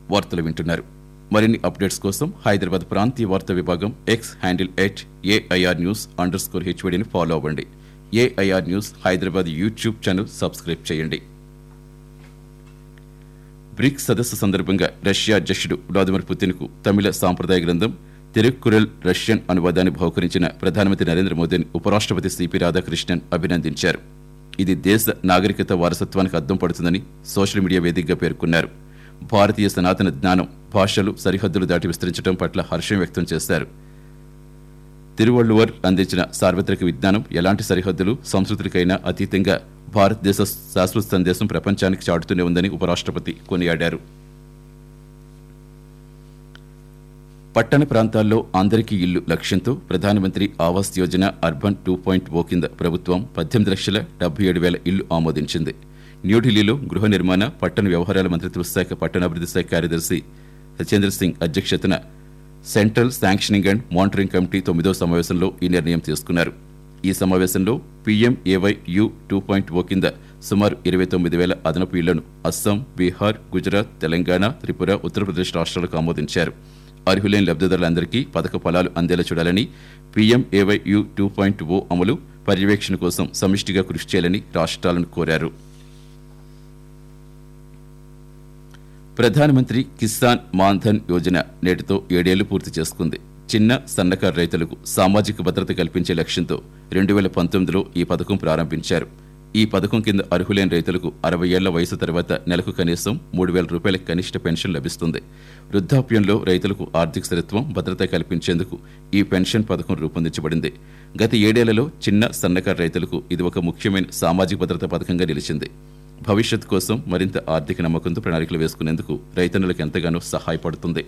వార్తలు వింటున్నారు మరిన్ని అప్డేట్స్ కోసం హైదరాబాద్ ప్రాంతీయ వార్తా విభాగం X handle at AIR news underscore హెచ్వడిని ఫాలో అవ్వండి AIR news Hyderabad YouTube channel subscribe చేయండి బ్రిక్స్ సదస్సు సందర్భంగా రష్యా అధ్యక్షుడు వ్లాదిమిర్ పుతిన్ కు తమిళ సాంప్రదాయ గ్రంథం తిరుక్కురల్ రష్యన్ అనువాదాన్ని బహుకరించిన ప్రధానమంత్రి నరేంద్ర మోదీని ఉపరాష్ట్రపతి సిపి రాధాకృష్ణన్ అభినందించారు ఇది దేశ నాగరికత వారసత్వానికి అద్దం పడుతుందని సోషల్ మీడియా వేదికగా పేర్కొన్నారు భారతీయ సనాతన జ్ఞానం భాషలు సరిహద్దులు దాటి విస్తరించడం పట్ల హర్షం వ్యక్తం చేశారు తిరువళ్ళువర్ అందించిన సార్వత్రిక విజ్ఞానం ఎలాంటి సరిహద్దులు సంస్కృతులకైనా అతీతంగా భారతదేశ శాశ్వత సందేశం ప్రపంచానికి చాటుతూనే ఉందని ఉపరాష్ట్రపతి కొనియాడారు పట్టణ ప్రాంతాల్లో అందరికీ ఇల్లు లక్ష్యంతో ప్రధానమంత్రి Awas Yojana urban two point O కింద ప్రభుత్వం పద్దెనిమిది లక్షల డెబ్బై ఏడు వేల ఇల్లు ఆమోదించింది న్యూఢిల్లీలో గృహ నిర్మాణ పట్టణ వ్యవహారాల మంత్రిత్వ శాఖ పట్టణాభివృద్ధి శాఖ కార్యదర్శి సత్యేంద్ర సింగ్ అధ్యక్షతన central sanctioning and monitoring committee తొమ్మిదో సమావేశంలో ఈ నిర్ణయం తీసుకున్నారు ఈ సమావేశంలో PMAY U two point O కింద సుమారు ఇరవై తొమ్మిది వేల అదనపు ఇళ్లను అస్సాం బీహార్ గుజరాత్ తెలంగాణ త్రిపుర ఉత్తరప్రదేశ్ రాష్ట్రాలకు ఆమోదించారు అర్హులైన లబ్ధిదారులందరికీ పథక ఫలాలు అందేలా చూడాలని PMAY U two point O అమలు పర్యవేక్షణ కోసం సమిష్టిగా కృషి చేయాలని రాష్ట్రాలను కోరారు ప్రధానమంత్రి కిసాన్ మాన్ధన్ యోజన నేటితో ఏడేళ్లు పూర్తి చేసుకుంది చిన్న సన్నకారు రైతులకు సామాజిక భద్రత కల్పించే లక్ష్యంతో రెండు వేల పంతొమ్మిదిలో ఈ పథకం ప్రారంభించారు ఈ పథకం కింద అర్హులైన రైతులకు అరవై ఏళ్ల వయసు తర్వాత నెలకు కనీసం మూడు వేల రూపాయల కనిష్ట పెన్షన్ లభిస్తుంది వృద్ధాప్యంలో రైతులకు ఆర్థిక స్థిరత్వం భద్రత కల్పించేందుకు ఈ పెన్షన్ పథకం రూపొందించబడింది గత ఏడేళ్లలో చిన్న సన్నకారు రైతులకు ఇది ఒక ముఖ్యమైన సామాజిక భద్రత పథకంగా నిలిచింది భవిష్యత్ కోసం మరింత ఆర్థిక నమ్మకంతో ప్రణాళికలు వేసుకునేందుకు రైతన్నులకు ఎంతగానో సహాయపడుతుంది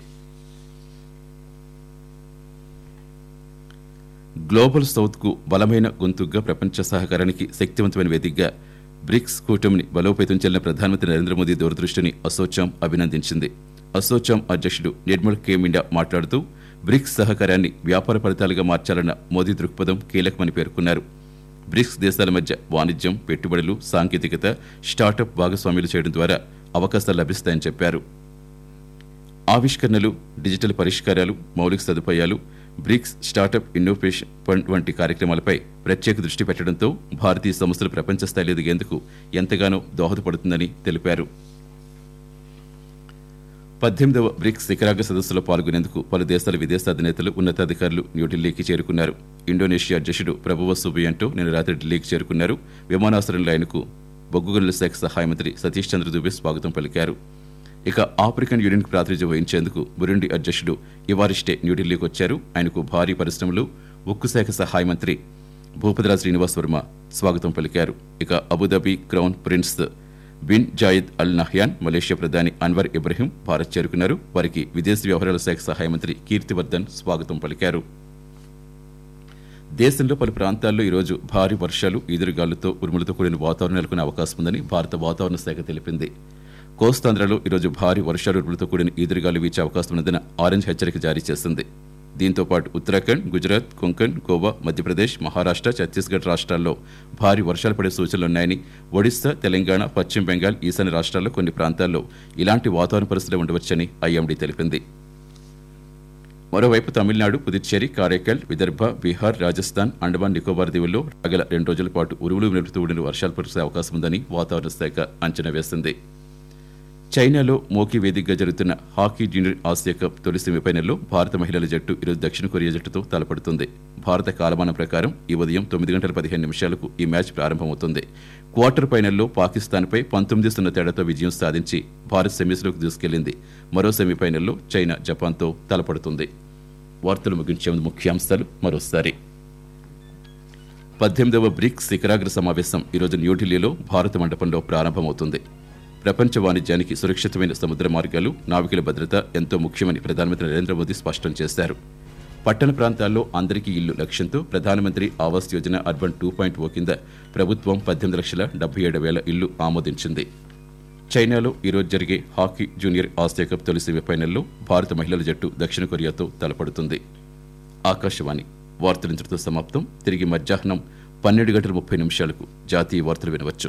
గ్లోబల్ సౌత్ కు బలమైన గొంతుగ్గా ప్రపంచ సహకారానికి శక్తివంతమైన వేదికగా బ్రిక్స్ కూటమిని బలోపేతం చెల్లిన ప్రధానమంత్రి నరేంద్ర మోదీ దూరదృష్టిని అసోచాం అభినందించింది అసోచాం అధ్యక్షుడు నిర్మల్ కే మిండా మాట్లాడుతూ బ్రిక్స్ సహకారాన్ని వ్యాపార ఫలితాలుగా మార్చాలన్న మోదీ దృక్పథం కీలకమని పేర్కొన్నారు బ్రిక్స్ దేశాల మధ్య వాణిజ్యం పెట్టుబడులు సాంకేతికత స్టార్టప్ భాగస్వామ్యులు చేయడం ద్వారా అవకాశాలు లభిస్తాయని చెప్పారు ఆవిష్కరణలు డిజిటల్ పరిష్కారాలు మౌలిక సదుపాయాలు బ్రిక్స్ స్టార్టప్ ఇన్నోవేషన్ ఫండ్ వంటి కార్యక్రమాలపై ప్రత్యేక దృష్టి పెట్టడంతో భారతీయ సంస్థలు ప్రపంచ స్థాయిలో ఎదిగేందుకు ఎంతగానో దోహదపడుతుందని తెలిపారు పద్దెనిమిదవ బ్రిక్స్ శిఖరాగ్ర సదస్సులో పాల్గొనేందుకు పలు దేశాల విదేశాధినేతలు ఉన్నతాధికారులు న్యూఢిల్లీకి చేరుకున్నారు ఇండోనేషియా అధ్యక్షుడు ప్రభువ సుబియంటో నిన్న రాత్రి ఢిల్లీకి చేరుకున్నారు విమానాశ్రయంలో ఆయనకు బొగ్గు గనుల శాఖ సహాయ మంత్రి సతీష్ చంద్ర దుబే స్వాగతం పలికారు ఇక ఆఫ్రికన్ యూనియన్కు ప్రాతినిధ్యం వహించేందుకు బురుండి అధ్యక్షుడు ఇవారిస్టే న్యూఢిల్లీకి వచ్చారు ఆయనకు భారీ పరిశ్రమలు ఉక్కు శాఖ సహాయ మంత్రి భూపతిరాజ్ శ్రీనివాస్ వర్మ స్వాగతం పలికారు ఇక Abu Dhabi crown prince bin Zayed Al Nahyan Malaysia ప్రధాని అన్వర్ ఇబ్రహీం భారత్ చేరుకున్నారు వారికి విదేశీ వ్యవహారాల శాఖ సహాయ మంత్రి కీర్తివర్ధన్ స్వాగతం పలికారు దేశంలో పలు ప్రాంతాల్లో ఈరోజు భారీ వర్షాలు ఈదురుగాలులతో ఉరుములతో కూడిన వాతావరణం నెలకొనే అవకాశం ఉందని భారత వాతావరణ శాఖ తెలిపింది కోస్తాంధ్రలో ఈరోజు భారీ వర్షాలు ఉరుములతో కూడిన ఈదురుగాలు వీచే అవకాశం ఉన్నదని ఆరెంజ్ హెచ్చరిక జారీ చేసింది దీంతో పాటు ఉత్తరాఖండ్ గుజరాత్ కొంకణ్ గోవా మధ్యప్రదేశ్ మహారాష్ట్ర ఛత్తీస్గఢ్ రాష్ట్రాల్లో భారీ వర్షాలు పడే సూచనలున్నాయని ఒడిశా తెలంగాణ పశ్చిమ బెంగాల్ ఈశాన్య రాష్ట్రాల్లో కొన్ని ప్రాంతాల్లో ఇలాంటి వాతావరణ పరిస్థితులు ఉండవచ్చని ఐఎండీ తెలిపింది మరోవైపు తమిళనాడు పుదుచ్చేరి కారైకల్ విదర్భ బీహార్ రాజస్థాన్ అండమాన్ నికోబార్ దీవుల్లో రాగల రెండు రోజుల పాటు ఉరువులు నిలుపుతూ ఉండిన వర్షాలు కురిసే అవకాశం ఉందని వాతావరణ శాఖ అంచనా వేసింది చైనాలో మోకీ వేదికగా జరుగుతున్న హాకీ జూనియర్ ఆసియా కప్ తొలి సెమీఫైనల్లో భారత మహిళల జట్టు ఈరోజు దక్షిణ కొరియా జట్టుతో తలపడుతుంది భారత కాలమానం ప్రకారం ఈ ఉదయం తొమ్మిది గంటల పదిహేను నిమిషాలకు ఈ మ్యాచ్ ప్రారంభమవుతుంది క్వార్టర్ ఫైనల్లో పాకిస్తాన్పై పంతొమ్మిది సున్నా తేడాతో విజయం సాధించి భారత్ సెమీస్లోకి దూసుకెళ్లింది మరో సెమీఫైనల్లో చైనా జపాన్తో తలపడుతుంది వార్తలు ముగించే ముందు ముఖ్యాంశాలు మరోసారి పద్దెనిమిదవ బ్రిక్స్ శిఖరాగ్ర సమావేశం ఈరోజు న్యూఢిల్లీలో భారత మండపంలో ప్రారంభమవుతుంది ప్రపంచ వాణిజ్యానికి సురక్షితమైన సముద్ర మార్గాలు నావికుల భద్రత ఎంతో ముఖ్యమని ప్రధానమంత్రి నరేంద్ర మోదీ స్పష్టం చేశారు పట్టణ ప్రాంతాల్లో అందరికీ ఇల్లు లక్ష్యంతో ప్రధానమంత్రి Awas Yojana urban two point O కింద ప్రభుత్వం పద్దెనిమిది లక్షల డెబ్బై ఏడు వేల ఇల్లు ఆమోదించింది చైనాలో ఈరోజు జరిగే హాకీ జూనియర్ ఆసియా కప్ తొలి సెమీఫైనల్లో భారత మహిళల జట్టు దక్షిణ కొరియాతో తలపడుతుంది ఆకాశవాణి వార్తలు ఇంతటితో సమాప్తం తిరిగి మధ్యాహ్నం పన్నెండు గంటల ముప్పై నిమిషాలకు జాతీయ వార్తలు వినవచ్చు